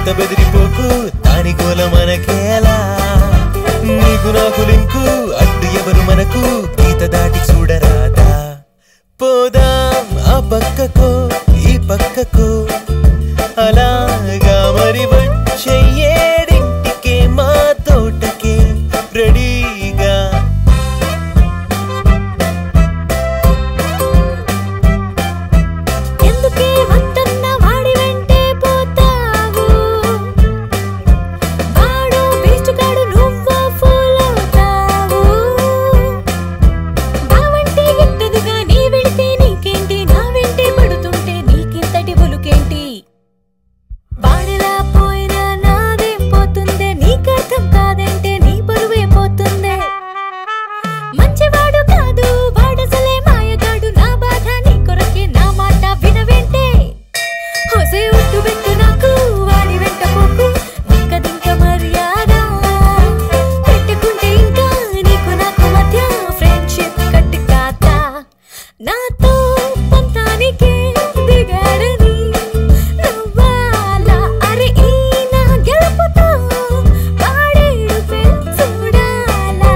బెదిరిపోకు దాని గోల మనకేలా నీకు నాకు లింకు అడ్డు ఎవరు మనకు గీత దాటి చూడరాదా పోదాం ఆ పక్కకో ఈ పక్కకో అలాగా మరి వచ్చే ఏడింటికే మా తోటకే రెడీగా ఎందుకే వద్దన్న వాడి వెంటే పోతావు వాడు వేస్టుగాడు నువ్వు ఫూల్ అవుతావు బావంటే ఎట్టదుగా నీ వెళితే నీకేంటి నా వెంటే పడుతుంటే నీకింతటి ఉలుకేంటి వాడిలా పోయినా నాదేం పోతుందే నీకర్థం కాదంటే నీ పరువే పోతుందే మంచివాడు కాదు వాడసలే మాయగాడు నా బాధ నీ కొరకే నా మాట వినవేంటే హోసే ఉట్టు పెట్టు నాకు వాడి వెంట పోకు ఇంకదింక మర్యాద పెట్టుకుంటే ఇంకా నీకు నాకు మధ్య ఫ్రెండ్షిప్ కట్టు కాతా నాతో పంతానికే దిగాడని నవ్వాలా అరే ఈ నా గెలుపుతో వాడేడు చూడాలా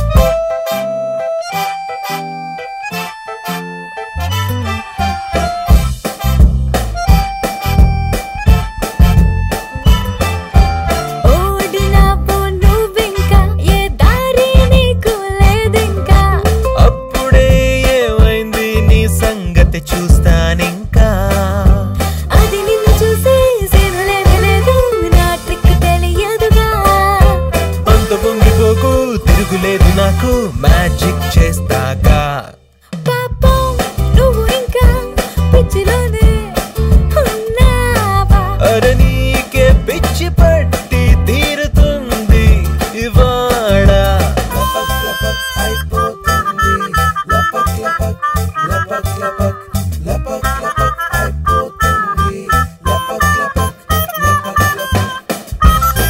ఓడినావు నువ్వింకా ఏ దారి నీకు లేదింకా అప్పుడే ఏమైంది నీ సంగతి చూస్తానింకా అది నిన్ను చూసి సినలేదు లేదు నా ట్రిక్ తెలియదుగా అంత పొంగిపోకు తిరుగులేదు నాకు మ్యాజిక్ చేస్తాగా పాపం నువ్వు ఇంకా పిచ్చిలోనే ఉన్నావా అరే నీకే పిచ్చి పట్టి తీరుతుంది ఇవాళ లపక్ లపక్ అయిపోతుంది లపక్ లపక్ లపక్ లపక్ లపక్ లపక్ అయిపోతుంది లపక్ లపక్ లపక్ లపక్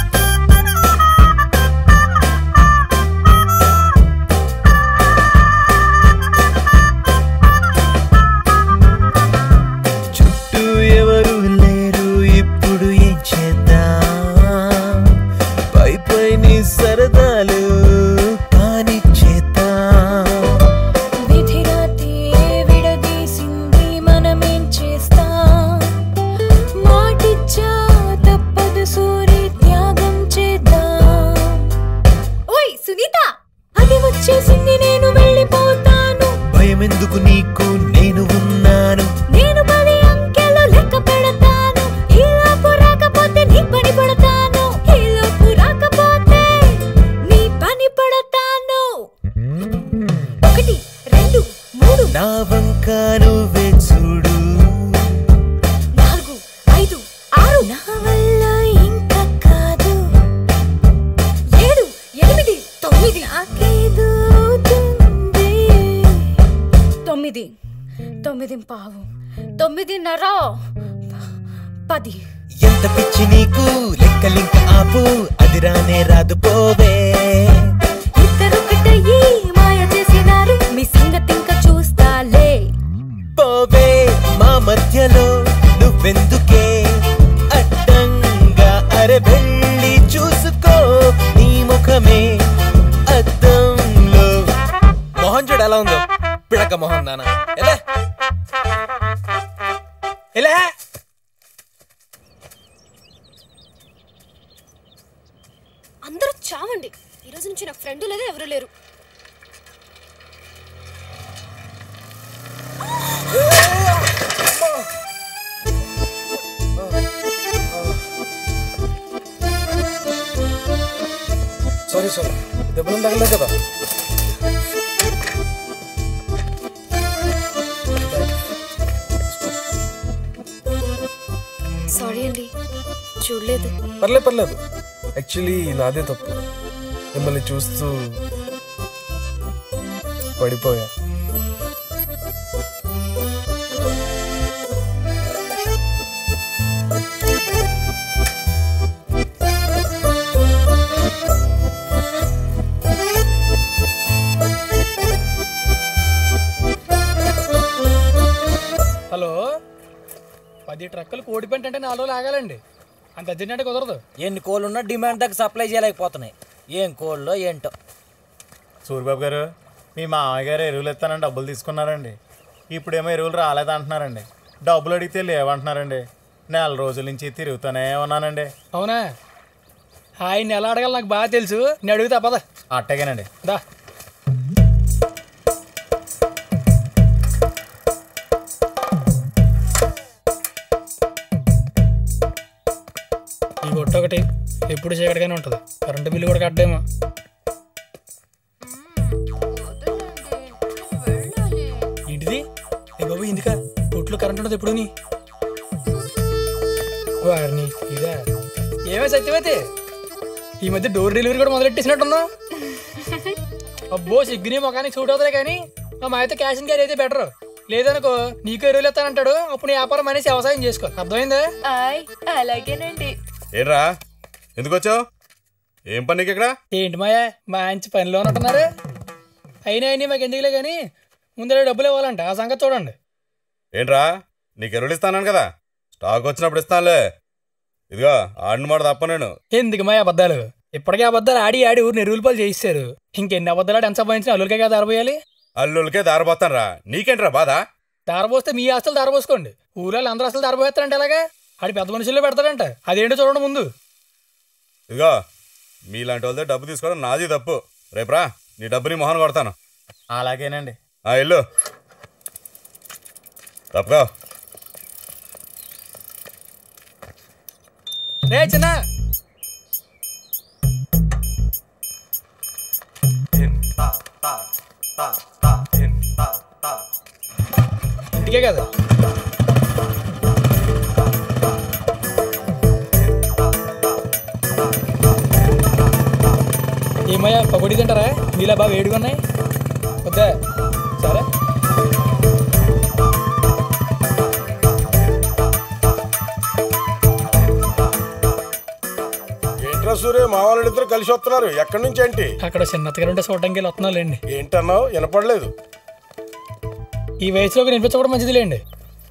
చుట్టూ ఎవరు లేరు ఇప్పుడు ఏం చేద్దాం పై పై నీ సరదాలు కాని చేద్దాం విధిరాతే విడదీసింది మనమేం చేస్తాం మాటిచ్చా తప్పదు సూరి త్యాగం చేద్దాం ఓయ్ సునీత అది వచ్చేసింది నేను వెళ్ళిపోతాను భయం ఎందుకు నీకు నేను ఉన్నాను నేను పది అంకెలు లెక్క పెడతాను ఈలోపు రాకపోతే నీ పని పడతాను ఈలోపు రాకపోతే నీ పని పడతాను ఒకటి రెండు మూడు నా వంక నువ్వే చూడు నాలుగు ఐదు ఆరు నా వల్ల ఇంకా కాదు ఏడు ఎనిమిది తొమ్మిది నాకేదో అవుతుంది తొమ్మిది తొమ్మిది పావు తొమ్మిదిన్నర పది ఎంత పిచ్చి నీకు లెక్కలింక ఆపు అది రానే రాదు పోవే ఇద్దరొకటయ్యి మాయ చేసినారు మీ సంగతి ఇంకా చూస్తాలే పోవే మా మధ్యలో నువ్వెందుకే అడ్డంగా అరే వెళ్ళి చూసుకో నీ ముఖమే అద్దంలో మొహం చూడు ఎలా ఉందో పిడక మొహం నాన్న ఎలా ఎలా అందరూ చావండి ఈ రోజు నుంచి నాకు ఫ్రెండ్ లేదు ఎవరు లేరు సారీ సారీ దెబ్బలు తగలే కదా సారీ అండి చూడలేదు పర్లేదు పర్లేదు యాక్చువల్లీ నాదే తప్పు మిమ్మల్ని చూస్తూ పడిపోయా హలో పది ట్రక్కులు కోడి పెంట అంటే నాలుగు రోజులు ఆగాలండి అంత అర్జెంట్ అంటే కుదరదు ఎన్ని కోళ్ళు ఉన్నా డిమాండ్ దగ్గర సప్లై చేయలేకపోతున్నాయి ఏం కోళ్ళో ఏంటో సూర్యబాబు గారు మీ మామయ్య గారు ఎరువులు ఇస్తానని డబ్బులు తీసుకున్నారండి ఇప్పుడేమో ఎరువులు రాలేదంటున్నారండి డబ్బులు అడిగితే లేవంటున్నారండి నెల రోజుల నుంచి తిరుగుతూనే ఉన్నానండి అవునా ఆయన ఎలా అడగాలి నాకు బాగా తెలుసు నేను అడుగుతా పద అట్టగేనండి దా ఈ బొట్టు ఒకటి ఎప్పుడు చీకటిగానే ఉంటుంది కరెంటు బిల్లు కూడా కట్టేమో ఏంటిది ఏ బాబు ఇందుక బొట్లు కరెంట్ ఉండదు ఎప్పుడు వారిని ఇదా ఏమే సత్యమైతే ఈ మధ్య డోర్ డెలివరీ కూడా మొదలెట్టేసినట్టున్నా అబ్బో సిగ్గుని ముఖానికి సూట్ అవుతుంది కానీ మా అయితే క్యాష్ అండ్ క్యారీ అయితే బెటర్ లేదనుకో నీకు ఎరువులు ఇస్తానంటాడు అప్పుడు నీ వ్యాపారం అనేసి వ్యవసాయం చేసుకో అర్థమైందా ఆయ్ అలాగేనండి ఏంట్రా ఎందుకు వచ్చావు ఏం పని నీకు ఇక్కడ ఏంటి మాయా మంచి పనిలో ఉంటున్నారు అయినా అయినా మాకు ఎందుకులే కానీ ముందర డబ్బులు ఇవ్వాలంట ఆ సంగతి చూడండి ఏంట్రా నీకు ఎరువులు ఇస్తాను కదా స్టాక్ వచ్చినప్పుడు ఇస్తానులే ఇదిగో ఆడిన మాట తప్ప నేను ఎందుకు మాయ అబద్ధాలు ఇప్పటికే అబద్ధాలు ఆడి ఆడి ఊరిని ఎరువులు పాలు చేయిస్తారు ఇంకెన్ని అబద్ధాలు ఆడి ఎంత సంపాదించిన అల్లులకే కదా దారపోయాలి అల్లులకే దారబోతాను నీకేంట్రా బాధ దారపోస్తే మీ ఆస్తులు దారపోసుకోండి ఊళ్ళో అందరూ అసలు దారపోతారంటే ఎలాగా ఆడి పెద్ద మనుషుల్లో పెడతాడంట అదేంటో చూడండి ముందు ఇదిగో మీలాంటి వాళ్ళతో డబ్బు తీసుకోవడం నాది తప్పు రేపురా నీ డబ్బుని మొహన్ కొడతాను అలాగేనండి ఆ ఇల్లు తప్పుకో రే చిన్న ఇంటికే కదా ఏమయ్యా పకోడీ తింటారా మీలా బాగా వేడిగా ఉన్నాయి వద్దా సరే ఏంట్రా సూర్య మా వాళ్ళిద్దరు కలిసి వస్తున్నారు ఎక్కడి నుంచి ఏంటి అక్కడ చిన్నతగా ఉంటే చూడటానికి వెళ్ళి వస్తున్నావులేండి ఏంటన్నావు వినపడలేదు ఈ వయసులో వినిపించకూడదు మంచిది లేండి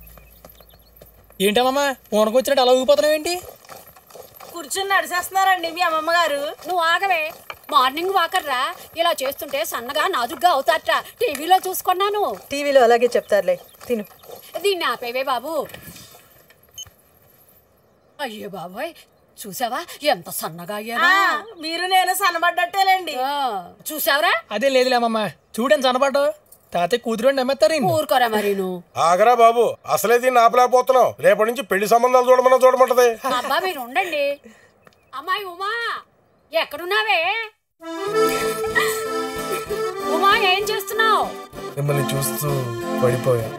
ఏంటమ్మా వనకొచ్చినట్టు అలా ఊగిపోతున్నావు ఏంటి కూర్చుని నడిచేస్తున్నారండి మీ అమ్మమ్మ గారు నువ్వు ఆగవే మార్నింగ్ వాకర్ రా ఇలా చేస్తుంటే సన్నగా నాజుగ్గా అవుతారట టీవీలో చూసుకున్నాను టీవీలో అలాగే చెప్తారులే తిను దీన్ని ఆపేవే బాబు అయ్యో బాబోయ్ చూసావా ఎంత సన్నగా అయ్యానా మీరు నేను సన్నబడ్డట్టేలేండి ఆ, చూసావురా అదే లేదులేమమ్మా చూడని సన్నపాటు తాతయ్య కూతురు అని నమ్మేస్తారు ఈయన్ని. ఊరుకోరా మరి నువ్వు ఆగరా బాబు అసలే దీన్ని ఆపలేకపోతున్నావు రేపటి నుంచి పెళ్లి సంబంధాలు చూడమన్నా చూడమంటది అబ్బా మీరు ఉండండి అమ్మాయి ఉమా ఎక్కడున్నావే ఉమా ఏం చేస్తున్నావు మిమ్మల్ని చూస్తూ పడిపోయా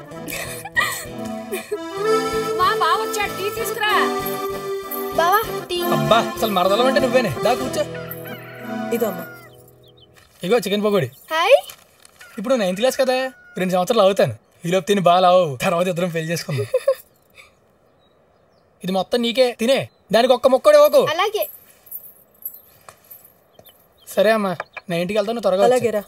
ఉమా బావొచ్చా టీ తీసుకురా బావా టీ అబ్బా అసలు మరదలం అంటే నువ్వేనే దా కూర్చో ఇదో అమ్మా ఇగో చికెన్ పకోడీ హాయ్ ఇప్పుడు నైన్త్ క్లాస్ కదా రెండు సంవత్సరాలు అవుతాను ఈలోపు తిని బాగా లావు తర్వాత ఇద్దరం పెళ్లి చేసుకుందాం ఇది మొత్తం నీకే తినే దానికి ఒక్క మొక్కడే ఓకు అలాగే సరే అమ్మా నా ఇంటికి వెళ్తాను త్వరగా వచ్చేయ్. అలాగేరా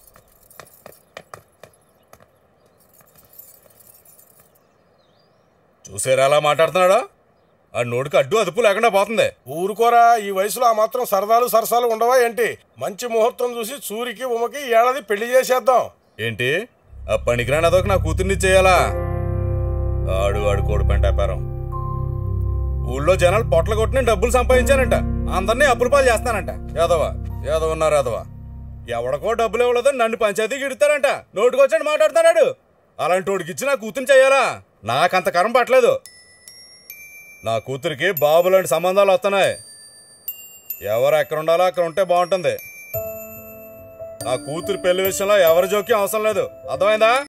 చూసారా అలా మాట్లాడుతున్నాడా ఆ నోటికి అడ్డు అదుపు లేకుండా పోతుంది ఊరుకోరా ఈ వయసులో ఆ మాత్రం సరదాలు సరసాలు ఉండవా ఏంటి మంచి ముహూర్తం చూసి సూరికి ఉమకి ఈ ఏడాది పెళ్లి చేసేద్దాం ఏంటి ఆ పనికిరాని అదొక నా కూతుర్ని చేయాలా ఆడు ఆడు కోడి పెంట వ్యాపారం ఊళ్ళో జనాలు పొట్ల కొట్టి డబ్బులు సంపాదించానంట అందరినీ అప్పుల పాలు చేస్తానంట యాదవా యాదవ ఉన్నారు యాదవా ఎవడికో డబ్బులు ఇవ్వలేదో నన్ను పంచాయతీకి ఇడతారంట నోటుకొచ్చాడు మాట్లాడుతున్నాడు అలాంటి వాడికి ఇచ్చి నా కూతుర్ని చేయాలా నాకంత కరం పట్టలేదు నా కూతురికి బాబు లాంటి సంబంధాలు వస్తున్నాయి ఎవరు ఎక్కడ ఉండాలో అక్కడ ఉంటే బాగుంటుంది నా కూతురు పెళ్లి విషయంలో ఎవరి జోక్యం అవసరం లేదు అర్థమైందా